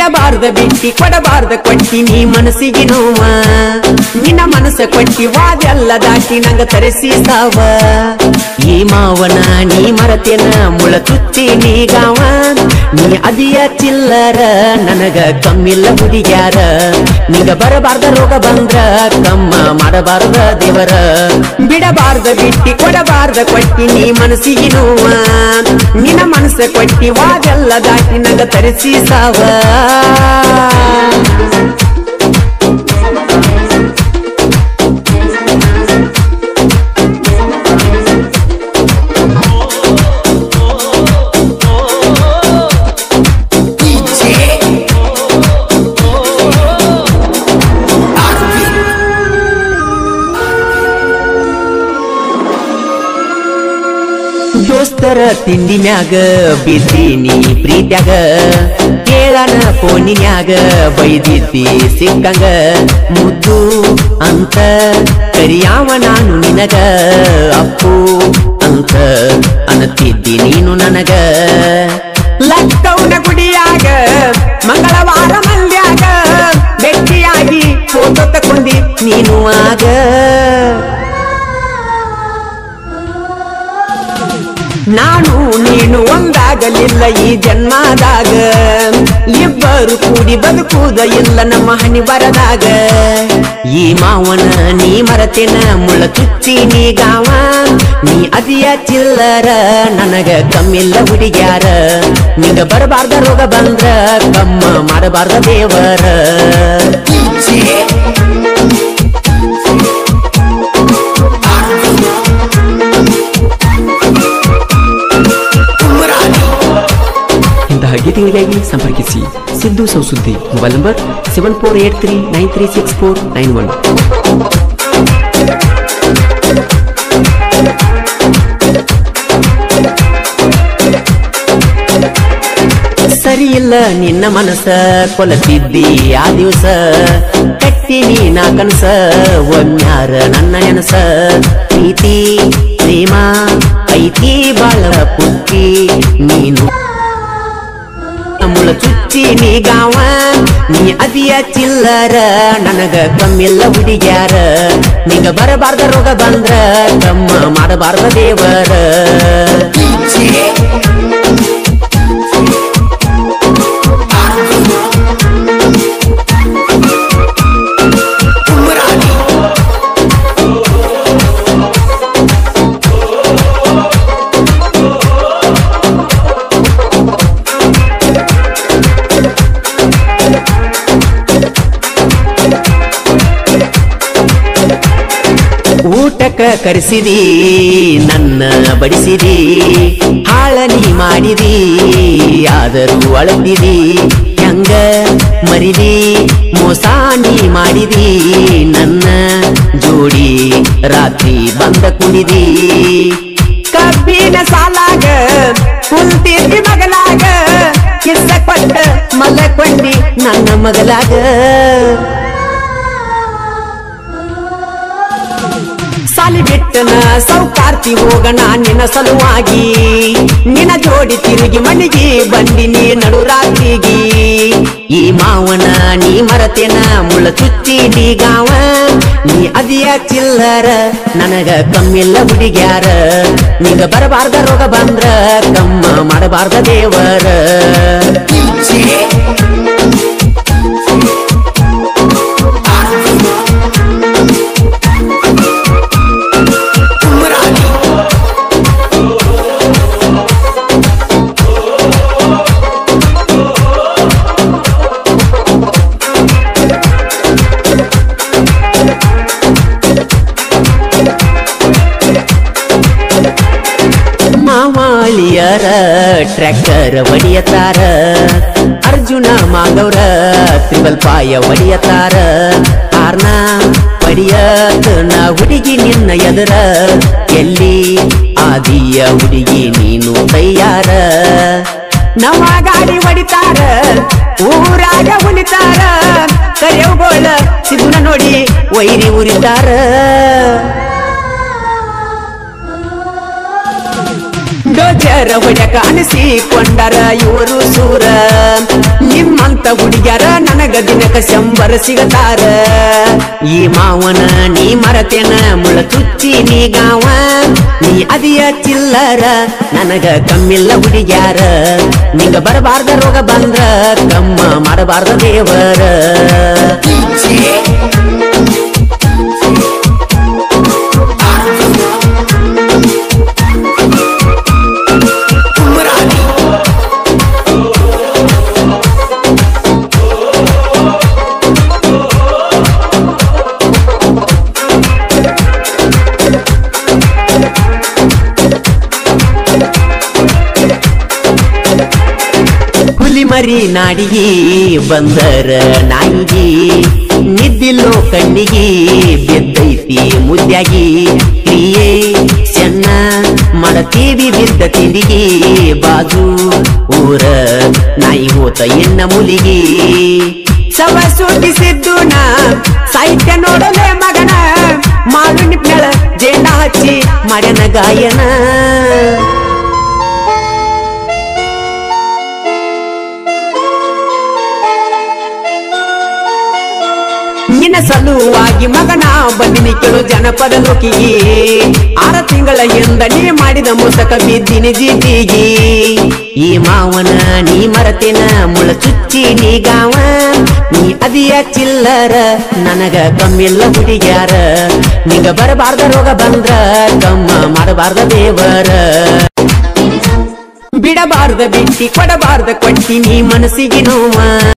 ಬಿಡಬಾರ್ದ ಬಿಟ್ಟಿ ಕೊಡಬಾರ್ದ ಕೊಟ್ಟಿ ನೀ ಮನಸ್ಸಿಗೆ ನೋವ ನಿನ್ನ ಮನಸ್ಸ ಕೊಟ್ಟಿ ವಾದೆಲ್ಲ ದಾಟಿ ನಂಗ ತರಿಸಿ ಸಾವ ಈ ಮಾವನ ನೀ ಮರತೇನ ಮುಳ ತುತ್ತಿ ನೀ ಗಾವ ನೀ ಅದಿಯ ಚಿಲ್ಲರ ನನಗ ಕಮ್ಮಿಲ್ಲ ಹುಡುಗ್ಯಾರ ನಿಗ ಬರಬಾರ್ದ ರೋಗ ಬಂದ್ರ ಕಮ್ಮ ಮಾಡಬಾರ್ದ ದೇವರ ಬಿಡಬಾರ್ದ ಬಿಟ್ಟಿ ಕೊಡಬಾರ್ದ ಕೊಟ್ಟಿ ನೀ ಮನಸ್ಸಿಗೆ ನೋವ ನಿನ್ನ ಮನಸ್ಸ ಕೊಟ್ಟಿ ವಾದೆಲ್ಲ ದಾಟಿ ನಂಗ ತರಿಸಿ ಸಾವ ದೋಸ್ತರ ತಿಂಡಿ ಮ್ಯಾಗ ಬಿದ್ದೀನಿ ಪ್ರೀತ್ಯಾಗ ಕೇಳನ ಫೋನಿನ್ಯಾಗ ಬೈದಿದ್ದಿ ಸಿಕ್ಕಂಗ ಮುದ್ದು ಅಂತ ಕರಿಯಾವ ನಾನು ನಿನಗ ಅಪ್ಪು ಅಂತ ಅನ್ನತಿದ್ದಿ ನೀನು ನನಗ ಲಕ್ಕೌನ ಗುಡಿಯಾಗ ಮಂಗಳವಾರ ಮಲ್ಯಾಗ ಭೇಟಿಯಾಗಿ ಫೋಟೋ ತಕೊಂಡಿ ನೀನು ಆಗ ನಾನು ನೀನು ಒಂದಾಗಲಿಲ್ಲ ಈ ಜನ್ಮದಾಗ ಇಬ್ಬರು ಕೂಡಿ ಬದುಕುವುದ ಇಲ್ಲ ನಮ್ಮ ಹಣಿ ಬರದಾಗ ಈ ಮಾವನ ನೀ ಮರತೇನ ಮುಳ್ಳ ಚುಚ್ಚಿ ನೀ ಗಾವ ನೀ ಅದಿಯ ಚಿಲ್ಲರ ನನಗ ಕಮ್ಮಿಲ್ಲ ಹುಡುಗ್ಯಾರ ನಿಂಗ ಬರಬಾರ್ದ ರೋಗ ಬಂದ್ರ ಕಮ್ಮ ಮಾಡಬಾರ್ದ ದೇವರ ಇಂತಹ ಗೀತೆಗಳಿಗಾಗಿ ಸಂಪರ್ಕಿಸಿ ಸಿದ್ದು ಸೌಸುದ್ದಿ mobile number seven four eight three nine three six four nine one ಸರಿ ಇಲ್ಲ ನಿನ್ನ ಮನಸ್ಸ ಕೊಲತಿದ್ದಿ ಆ ದಿವಸ ಕಟ್ಟಿನಿ ನಾ ಕನಸ ಒಮ್ಯಾರ ನನ್ನ ನೆನಸ ಪ್ರೀತಿ ಪ್ರೇಮ ಐತಿ ಬಾಳ ಪುಟ್ಟಿ ನೀನು ಮುಳ ಚುಚ್ಚಿ ನೀ ಗಾವ ನೀ ಅದಿಯ ಚಿಲ್ಲರ ನನಗ ಕಮ್ಮಿಲ್ಲ ಹುಡುಗ್ಯಾರ ನಿಂಗ ಬರಬಾರ್ದ ರೋಗ ಬಂದ್ರ ಕಮ್ಮ ಮಾಡಬಾರ್ದ ದೇವರ ಊಟಕ್ಕ ಕರೆಸಿದಿ ನನ್ನ ಬಡಿಸಿದಿ ಹಾಳನಿ ಮಾಡಿದಿ ಆದರೂ ಅಳತಿದಿ ಹೆಂಗ ಮರಿದಿ ಮೋಸಾನಿ ಮಾಡಿದಿ ನನ್ನ ಜೋಡಿ ರಾತ್ರಿ ಬಂದ ಕುಣಿದಿ ಕಬ್ಬಿನ ಸಾಲಾಗ ಕುಂತಿದ್ದಿ ಮಗಲಾಗ ಕಿಸ್ಸ ಕೊಟ್ಟ ಮಲಕೊಂಡಿ ನನ್ನ ಮಗಲಾಗ ಸಾಲಿ ಬಿಟ್ಟನ ಸೌಕಾರ್ತಿ ಹೋಗಣ ನಿನ್ನ ಸಲುವಾಗಿ ನಿನ್ನ ಜೋಡಿ ತಿರುಗಿ ಮಣಿಗಿ ಬಂದಿ ನೀ ನಡು ರಾತ್ರಿಗಿ ಈ ಮಾವನ ನೀ ಮರತೇನ ಮುಳ್ಳ ಚುಚ್ಚಿ ನೀ ಗಾವ ನೀ ಅದಿಯ ಚಿಲ್ಲರ ನನಗ ಕಮ್ಮಿಲ್ಲ ಹುಡುಗ್ಯಾರ ನಿಂಗ ಬರಬಾರ್ದ ರೋಗ ಬಂದ್ರ ಕಮ್ಮ ಮಾಡಬಾರ್ದ ದೇವರ ಮಾವಾಳಿಯರ ಟ್ರ್ಯಾಕ್ಟರ್ ಒಡಿಯತಾರ ಅರ್ಜುನ ಮಾಧವ್ರ ತ್ರಿಬಲ್ ಪಾಯ ಒಡಿಯತಾರ ಕಾರ್ನ ಪಡಿಯತ ನಾ ಹುಡುಗಿ ನಿನ್ನ ಎದರ ಎಲ್ಲಿ ಆದಿಯ ಹುಡುಗಿ ನೀನು ತಯ್ಯಾರ ನವ ಗಾಡಿ ಹೊಡಿತಾರ ಊರಾಗ ಉಳಿತಾರ ಕರೆಯೋಗೋಳ ಸಿದ್ನ ನೋಡಿ ವೈರಿ ಉರಿತಾರ ಡೋಜರ ಹೊಡ್ಯಕ ಅನಿಸಿಕೊಂಡರ ಇವರು ಸೂರ ನಿಮ್ಮಂತ ಅಂತ ಹುಡುಗ್ಯಾರ ನನಗ ದಿನಕ ಶಂಬರ ಸಿಗತಾರ ಈ ಮಾವನ ನೀ ಮರತೇನ ಮುಳ ಚುಚ್ಚಿ ನೀ ಗಾವ ನೀ ಅದಿಯ ಚಿಲ್ಲರ ನನಗ ಕಮ್ಮಿಲ್ಲ ಹುಡುಗ್ಯಾರ ನಿಂಗ ಬರಬಾರ್ದ ರೋಗ ಬಂದ್ರ ಕಮ್ಮ ಮಾಡಬಾರ್ದ ದೇವರ ಹುಲಿ ಮರಿ ನಾಡಿಗಿ ಬಂದರ ನಾಯಿಗಿ ನಿದ್ದಿಲ್ಲೋ ಕಣ್ಣಿಗಿ ಬಿದ್ದೈತಿ ಮುದ್ಯಾಗಿ ಕ್ರಿಯೆ ಚೆನ್ನ ಮಾಡತೀವಿ ಬಿದ್ದ ತಿಂಡಿಗಿ ಬಾಜು ಊರ ನಾಯಿ ಹೋತ ಎನ್ನ ಮುಲಿಗಿ ಸವ ಸುಟ್ಟಿಸಿದ್ದು ನಾ ಸಾಹಿತ್ಯ ನೋಡಲೆ ಮಗನ ಮಾಡು ನಿಪ್ನಳ ಜೇಂಡ ಹಚ್ಚಿ ಮಾಡ್ಯನ ಗಾಯನ ನಿನ್ನ ಸಲುವಾಗಿ ಮಗನ ಬಂದಿನಿ ಕೆಳು ಜನಪದ ಲೋಕಿಗಿ ಆರ ತಿಂಗಳ ಎಂದ ನೀ ಮಾಡಿದ ಮುಸಕ ಬಿದ್ದಿನಿ ಜಿದ್ದಿಗಿ ಈ ಮಾವನ ನೀ ಮರತಿನ ಮುಳ ಚುಚ್ಚಿ ನೀ ಗಾವ ನೀ ಅದಿಯ ಚಿಲ್ಲರ ನನಗ ಕಮ್ಮಿಲ್ಲ ಹುಡುಗ್ಯಾರ ನಿಂಗ ಬರಬಾರ್ದ ರೋಗ ಬಂದ್ರ ಕಮ್ಮ ಮಾಡಬಾರ್ದ ದೇವರ ಬಿಡಬಾರ್ದ ಬಿಟ್ಟಿ ಕೊಡಬಾರ್ದ ಕೊಟ್ಟಿ ನೀ ಮನಸ್ಸಿಗೆ ನೋವ